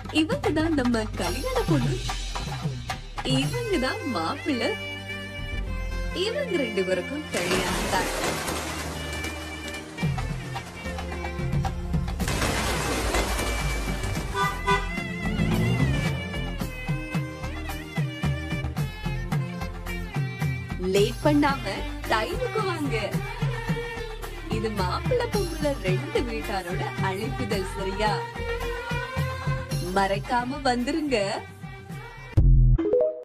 இவங்க தான் நம்ம கல்யாண பொண்ணு இவங்க தான் மாப்பிள்ளை இவங்க ரெண்டு பேருக்கும் கல்யாணம் தான் லேட் பண்ணாம டைமுக்கு வாங்க இது மாப்பிள்ளை பொம்பளை ரெண்டு வீட்டாரோட அழைப்புதல் சரியா மறக்காம வந்துருங்க